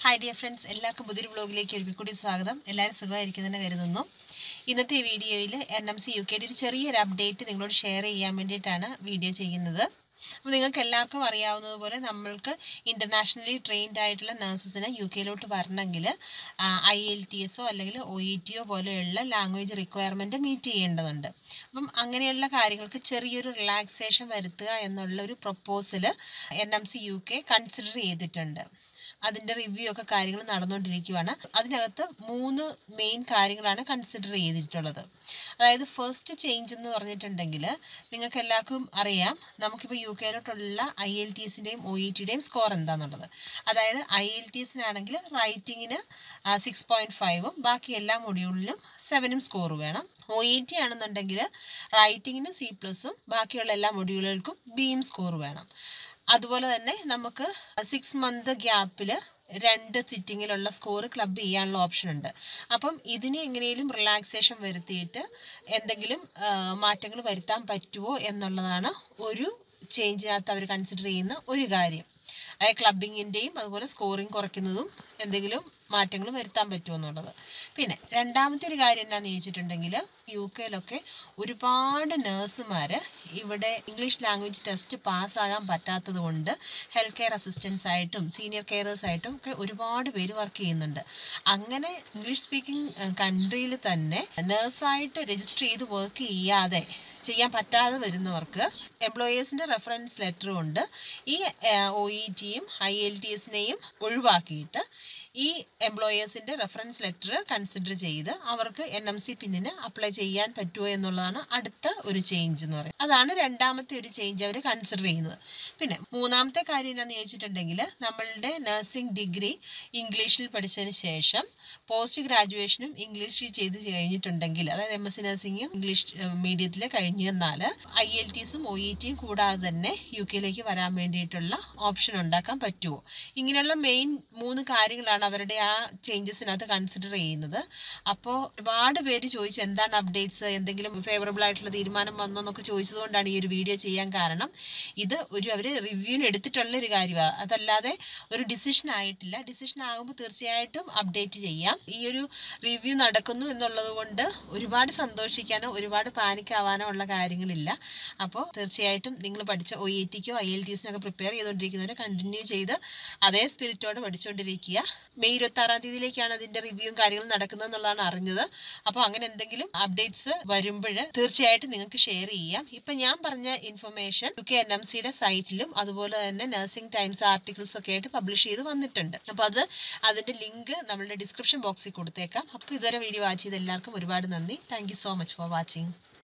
hi dear friends എല്ലാവർക്കും പുതിയൊരു വ്ളോഗിലേക്ക് ഒരിക്കൽ കൂടി സ്വാഗതം എല്ലാവരും സുഖമായിരിക്കുന്നെന്ന് കരുതുന്നു ഇന്നത്തെ വീഡിയോയിൽ എൻ എം സി യു കെയുടെ ഒരു ചെറിയൊരു അപ്ഡേറ്റ് നിങ്ങളോട് ഷെയർ ചെയ്യാൻ വേണ്ടിയിട്ടാണ് വീഡിയോ ചെയ്യുന്നത് അപ്പോൾ നിങ്ങൾക്ക് എല്ലാവർക്കും അറിയാവുന്നതുപോലെ നമ്മൾക്ക് ഇൻ്റർനാഷണലി ട്രെയിൻഡ് ആയിട്ടുള്ള നഴ്സസിന് യു കെയിലോട്ട് വരണമെങ്കിൽ ഐ എൽ ടി എസോ അല്ലെങ്കിൽ ഒ ഇ ടിയോ പോലെയുള്ള ലാംഗ്വേജ് റിക്വയർമെൻറ്റ് മീറ്റ് ചെയ്യേണ്ടതുണ്ട് അപ്പം അങ്ങനെയുള്ള കാര്യങ്ങൾക്ക് ചെറിയൊരു റിലാക്സേഷൻ വരുത്തുക എന്നുള്ള ഒരു proposal N M C U K consider ചെയ്തിട്ടുണ്ട് അതിൻ്റെ റിവ്യൂ ഒക്കെ കാര്യങ്ങൾ നടന്നുകൊണ്ടിരിക്കുകയാണ് അതിനകത്ത് മൂന്ന് മെയിൻ കാര്യങ്ങളാണ് കൺസിഡർ ചെയ്തിട്ടുള്ളത് അതായത് ഫസ്റ്റ് ചേഞ്ച് എന്ന് പറഞ്ഞിട്ടുണ്ടെങ്കിൽ നിങ്ങൾക്ക് എല്ലാവർക്കും അറിയാം നമുക്കിപ്പോൾ യു കെയിലോട്ടുള്ള ഐ എൽ ടി എസിൻ്റെയും ഒ ഇ ടിയുടെയും സ്കോർ എന്താണെന്നുള്ളത് അതായത് ഐ എൽ ടി എസിനാണെങ്കിൽ റൈറ്റിങ്ങിന് സിക്സ് പോയിൻറ്റ് ഫൈവും ബാക്കി എല്ലാ മൊഡ്യൂളിലും സെവനും സ്കോർ വേണം ഒ ഇ ടി ആണെന്നുണ്ടെങ്കിൽ റൈറ്റിങ്ങിന് സി പ്ലസും ബാക്കിയുള്ള എല്ലാ മൊഡ്യൂളുകൾക്കും ബിയും സ്കോർ വേണം അതുപോലെ തന്നെ നമുക്ക് സിക്സ് മന്ത് ഗ്യാപ്പിൽ രണ്ട് സിറ്റിങ്ങിലുള്ള സ്കോർ ക്ലബ് ചെയ്യാനുള്ള ഓപ്ഷൻ ഉണ്ട് അപ്പം ഇതിന് എങ്ങനെയും റിലാക്സേഷൻ വരുത്തിയിട്ട് എന്തെങ്കിലും മാറ്റങ്ങൾ വരുത്താൻ പറ്റുമോ എന്നുള്ളതാണ് ഒരു ചേഞ്ചിനകത്ത് അവർ കൺസിഡർ ചെയ്യുന്ന ഒരു കാര്യം അതായത് ക്ലബിങ്ങിൻ്റെയും അതുപോലെ സ്കോറിങ് കുറയ്ക്കുന്നതും എന്തെങ്കിലും മാറ്റങ്ങൾ വരുത്താൻ പറ്റുമോ എന്നുള്ളത് പിന്നെ രണ്ടാമത്തെ ഒരു കാര്യം എന്താണെന്ന് ചോദിച്ചിട്ടുണ്ടെങ്കിൽ യു കെയിലൊക്കെ ഒരുപാട് നേഴ്സുമാർ ഇവിടെ ഇംഗ്ലീഷ് ലാംഗ്വേജ് ടെസ്റ്റ് പാസ്സാകാൻ പറ്റാത്തത് കൊണ്ട് ഹെൽത്ത് കെയർ അസിസ്റ്റൻസ് ആയിട്ടും സീനിയർ കെയറേഴ്സ് ആയിട്ടും ഒക്കെ ഒരുപാട് പേര് വർക്ക് ചെയ്യുന്നുണ്ട് അങ്ങനെ ഇംഗ്ലീഷ് സ്പീക്കിംഗ് കൺട്രിയിൽ തന്നെ നേഴ്സായിട്ട് രജിസ്റ്റർ ചെയ്ത് വർക്ക് ചെയ്യാതെ ചെയ്യാൻ പറ്റാതെ വരുന്നവർക്ക് എംപ്ലോയേഴ്സിൻ്റെ റെഫറൻസ് ലെറ്റർ കൊണ്ട് ഈ ഒ ഇ ടിയും ഐ എൽ ടി എസിനെയും ഒഴിവാക്കിയിട്ട് ഈ എംപ്ലോയേഴ്സിൻ്റെ റെഫറൻസ് ലെറ്റർ കൺസിഡർ ചെയ്ത് അവർക്ക് എൻ എം സി പിന്നിന് അപ്ലൈ ചെയ്യാൻ പറ്റുമോ എന്നുള്ളതാണ് അടുത്ത ഒരു ചേഞ്ച് എന്ന് പറയുന്നത് അതാണ് രണ്ടാമത്തെ ഒരു ചേഞ്ച് അവർ കൺസിഡർ ചെയ്യുന്നത് പിന്നെ മൂന്നാമത്തെ കാര്യം എന്താണെന്ന് ചോദിച്ചിട്ടുണ്ടെങ്കിൽ നമ്മളുടെ നഴ്സിംഗ് ഡിഗ്രി ഇംഗ്ലീഷിൽ പഠിച്ചതിന് ശേഷം പോസ്റ്റ് ഗ്രാജുവേഷനും ഇംഗ്ലീഷിൽ ചെയ്ത് കഴിഞ്ഞിട്ടുണ്ടെങ്കിൽ അതായത് എം എസ് സി നഴ്സിംഗും ഇംഗ്ലീഷ് മീഡിയത്തിൽ കഴിഞ്ഞു എന്നാൽ ഐ എൽ ടിസും ഒ ഇ ടിയും കൂടാതെ തന്നെ യു കെയിലേക്ക് വരാൻ വേണ്ടിയിട്ടുള്ള ഓപ്ഷൻ ഉണ്ടാക്കാൻ പറ്റുമോ ഇങ്ങനെയുള്ള മെയിൻ മൂന്ന് കാര്യങ്ങളാണ് അവരുടെ ആ ചേഞ്ചസിനകത്ത് കൺസിഡർ ചെയ്യുന്നത് അപ്പോൾ ഒരുപാട് പേര് ചോദിച്ചു എന്താണ് അപ്ഡേറ്റ്സ് എന്തെങ്കിലും ഫേവറബിൾ ആയിട്ടുള്ള തീരുമാനം വന്നോ എന്നൊക്കെ ചോദിച്ചതുകൊണ്ടാണ് ഈ ഒരു വീഡിയോ ചെയ്യാൻ കാരണം ഇത് ഒരു അവർ റിവ്യൂവിന് എടുത്തിട്ടുള്ള ഒരു കാര്യമാണ് അതല്ലാതെ ഒരു ഡിസിഷൻ ആയിട്ടില്ല ഡിസിഷൻ ആകുമ്പോൾ തീർച്ചയായിട്ടും അപ്ഡേറ്റ് ചെയ്യാം ഈ ഒരു റിവ്യൂ നടക്കുന്നു എന്നുള്ളത് കൊണ്ട് ഒരുപാട് സന്തോഷിക്കാനോ ഒരുപാട് പാനിക്കാവാനോ ഉള്ള കാര്യങ്ങളില്ല അപ്പോൾ തീർച്ചയായിട്ടും നിങ്ങൾ പഠിച്ച ഒ ഇ ടിക്കോ ഐ എൽ ടി എസിനൊക്കെ പ്രിപ്പയർ ചെയ്തുകൊണ്ടിരിക്കുന്നവർ കണ്ടിന്യൂ ചെയ്ത് അതേ സ്പിരിറ്റോടെ പഠിച്ചുകൊണ്ടിരിക്കുക മെയ് ഇരുപത്തി ആറാം തീയതിയിലേക്കാണ് അതിൻ്റെ റിവ്യൂവും കാര്യങ്ങളും നടക്കുന്നത് എന്നുള്ളതാണ് അറിഞ്ഞത് അപ്പോൾ അങ്ങനെ എന്തെങ്കിലും അപ്ഡേറ്റ്സ് വരുമ്പോൾ തീർച്ചയായിട്ടും നിങ്ങൾക്ക് ഷെയർ ചെയ്യാം ഇപ്പം ഞാൻ പറഞ്ഞ information U K N M സിയുടെ സൈറ്റിലും അതുപോലെ തന്നെ നഴ്സിംഗ് ടൈംസ് ആർട്ടിക്കിൾസ് ഒക്കെ ആയിട്ട് പബ്ലിഷ് ചെയ്ത് വന്നിട്ടുണ്ട് അപ്പോൾ അത് അതിൻ്റെ ലിങ്ക് നമ്മളുടെ ഡിസ്ക്രിപ്ഷൻ ബോക്സിൽ കൊടുത്തേക്കാം അപ്പോൾ ഇതുവരെ വീഡിയോ വാച്ച് ചെയ്ത എല്ലാവർക്കും ഒരുപാട് നന്ദി thank so much for watching